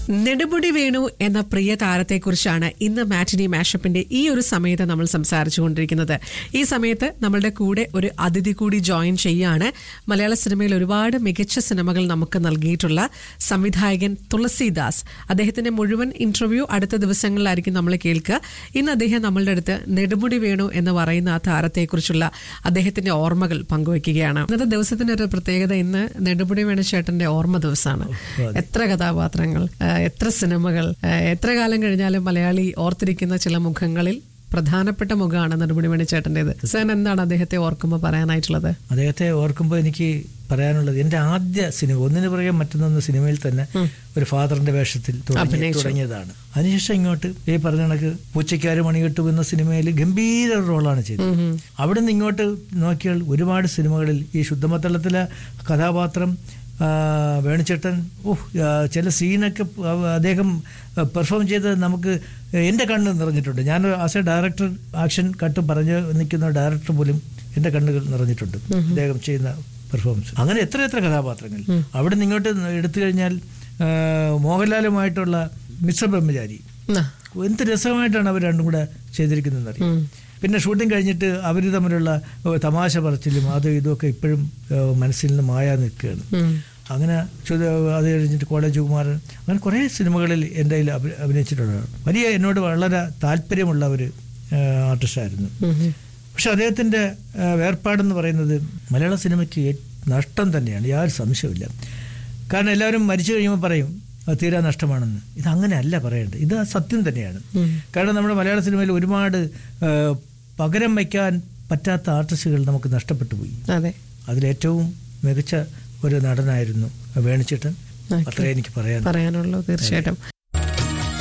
നെടുമുടി വേണു എന്ന പ്രിയ താരത്തെക്കുറിച്ചാണ് ഇന്ന് മാറ്റിനി മാഷപ്പിന്റെ ഈ ഒരു സമയത്ത് നമ്മൾ സംസാരിച്ചുകൊണ്ടിരിക്കുന്നത് ഈ സമയത്ത് നമ്മളുടെ കൂടെ ഒരു അതിഥി കൂടി ജോയിൻ ചെയ്യാണ് മലയാള സിനിമയിൽ ഒരുപാട് മികച്ച സിനിമകൾ നമുക്ക് നൽകിയിട്ടുള്ള സംവിധായകൻ തുളസിദാസ് അദ്ദേഹത്തിന്റെ മുഴുവൻ ഇന്റർവ്യൂ അടുത്ത ദിവസങ്ങളിലായിരിക്കും നമ്മൾ കേൾക്കുക ഇന്ന് അദ്ദേഹം നമ്മളുടെ അടുത്ത് നെടുമുടി വേണു എന്ന് പറയുന്ന ആ താരത്തെക്കുറിച്ചുള്ള അദ്ദേഹത്തിന്റെ ഓർമ്മകൾ പങ്കുവയ്ക്കുകയാണ് ഇന്നത്തെ ദിവസത്തിന്റെ ഒരു പ്രത്യേകത ഇന്ന് നെടുമുടി വേണു ചേട്ടന്റെ ഓർമ്മ ദിവസമാണ് എത്ര കഥാപാത്രങ്ങൾ ആ, എത്ര സിനിമകൾ ആ, എത്ര കാലം കഴിഞ്ഞാലും മലയാളി ഓർത്തിരിക്കുന്ന ചില മുഖങ്ങളിൽ പ്രധാനപ്പെട്ട മുഖമാണ് നെടുമുടി വേണു ചേട്ടൻ്റെത് സാൻ എന്താണ് അദ്ദേഹത്തെ ഓർക്കുമ്പോൾ പറയാനായിട്ടുള്ളത് അദ്ദേഹത്തെ ഓർക്കുമ്പോൾ എനിക്ക് പറയാനുള്ളത് എൻ്റെ ആദ്യ സിനിമ ഒന്നിനു പുറകെ മറ്റൊന്നൊന്ന് സിനിമയിൽ തന്നെ ഒരു ഫാദറിന്റെ വേഷത്തിൽ തുടങ്ങി തുടങ്ങിയതാണ് അതിനുശേഷം ഇങ്ങോട്ട് ഈ പറഞ്ഞ കണക്ക് പൂച്ചയ്ക്കാര് മണികെട്ടു എന്ന സിനിമയിൽ ഗംഭീര ഒരു റോളാണ് ചെയ്തത് അവിടെ നിന്ന് ഇങ്ങോട്ട് നോക്കിയാൽ ഒരുപാട് സിനിമകളിൽ ഈ ശുദ്ധമത്തളത്തിലെ കഥാപാത്രം ആ, വേണുചേട്ടൻ ഓഹ് ആ, ചില സീനൊക്കെ അവ- അദ്ദേഹം പെർഫോം ചെയ്ത് നമുക്ക് എൻ്റെ കണ്ണ് നിറഞ്ഞിട്ടുണ്ട് ഞാൻ as a director action cut പറഞ്ഞ് നിൽക്കുന്ന ഡയറക്ടർ പോലും എൻ്റെ കണ്ണുകൾ നിറഞ്ഞിട്ടുണ്ട് അദ്ദേഹം ചെയ്യുന്ന പെർഫോമൻസ് അങ്ങനെ എത്ര എത്ര കഥാപാത്രങ്ങൾ അവിടെ നിന്ന് ഇങ്ങോട്ട് എടുത്തു കഴിഞ്ഞാൽ ആ, മോഹൻലാലുമായിട്ടുള്ള മിശ്ര ബ്രഹ്മചാരി ആ, എന്ത് രസമായിട്ടാണ് അവർ രണ്ടും കൂടെ ചെയ്തിരിക്കുന്നതെന്ന് അറിയാം പിന്നെ ഷൂട്ടിംഗ് കഴിഞ്ഞിട്ട് അവർ തമ്മിലുള്ള ഏഹ്, തമാശ പറച്ചിലും അതും ഇതുമൊക്കെ ഇപ്പോഴും ഏഹ്, മനസ്സിൽ നിന്ന് മായാ നിൽക്കുകയാണ് ഉം. അങ്ങനെ ചുത- അത് കഴിഞ്ഞിട്ട് കോളേജ് കുമാരൻ അങ്ങനെ കുറേ സിനിമകളിൽ എൻ്റെ കയ്യിൽ അഭി- അഭിനയിച്ചിട്ടുള്ളതാണ് വലിയ എന്നോട് വളരെ താല്പര്യമുള്ള ഒരു ഏഹ്, ആർട്ടിസ്റ്റായിരുന്നു ഉം, ഉം. പക്ഷെ അദ്ദേഹത്തിൻ്റെ ഏഹ്, വേർപാടെന്ന് പറയുന്നത് മലയാള സിനിമയ്ക്ക് ഏ- നഷ്ടം തന്നെയാണ് യാതൊരു സംശയമില്ല കാരണം എല്ലാവരും മരിച്ചു കഴിയുമ്പോൾ പറയും അത് തീരാ നഷ്ടമാണെന്ന് ഇത് അങ്ങനെയല്ല പറയേണ്ടത് ഇത് സത്യം തന്നെയാണ് കാരണം നമ്മുടെ മലയാള സിനിമയിൽ ഒരുപാട് ഏഹ്, പകരം വയ്ക്കാൻ പറ്റാത്ത ആർട്ടിസ്റ്റുകൾ നമുക്ക് നഷ്ടപ്പെട്ടു പോയി അതെ അതിലേറ്റവും മികച്ച ഒരു നടനായിരുന്നു വേണിച്ചേട്ടൻ Okay. അത്രേ എനിക്ക് പറയാൻ പറയാനുള്ളൂ തീർച്ചയായിട്ടും